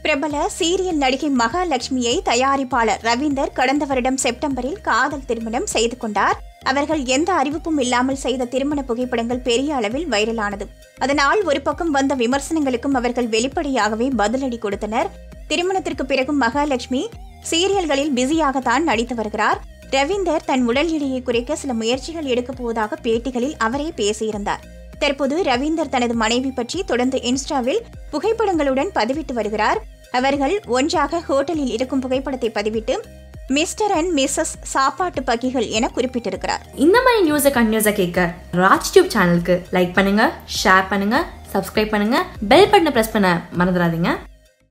பிரபல சீரியல் நடிகை மகாலட்சுமியை தயாரிப்பாளர் ரவீந்தர் கடந்த வருடம் செப்டம்பரில் காதல் திருமணம் செய்து கொண்டார் அவர்கள் எந்த அறிவிப்பும் இல்லாமல் செய்த திருமண புகைப்படங்கள் பெரிய அளவில் வைரலானது அதனால் ஒரு பக்கம் வந்த விமர்சனங்களுக்கும் அவர்கள் வெளிப்படையாகவே பதிலடி கொடுத்தனர் திருமணத்திற்கு பிறகும் மகாலட்சுமி சீரியல்களில் பிஸியாகத்தான் நடித்து வருகிறார் ரவீந்தர் தன் உடல் எடையை குறைக்க சில முயற்சிகள் எடுக்கப் போவதாக பேட்டிகளில் அவரே பேசியிருந்தார் தற்போது ரவீந்தர் தனது மனைவி பற்றி தொடர்ந்து இன்ஸ்டாவில் புகைப்படங்களுடன் பதிவிட்டு வருகிறார் அவர்கள் ஒன்றாக ஹோட்டலில் இருக்கும் புகைப்படத்தை பதிவிட்டு மிஸ்டர் அண்ட் மிஸ்ஸஸ் சாப்பாட்டு பக்கிகள் என குறிப்பிட்டிருக்கிறார் இந்த மாதிரி நியூஸை கண்டினியூஸாக கேட்க ராஜ் டியூப் சேனலுக்கு லைக் பண்ணுங்க ஷேர் பண்ணுங்க சப்ஸ்கிரைப் பண்ணுங்க பெல் பட்டனை ப்ரெஸ் பண்ண மறந்துடாதீங்க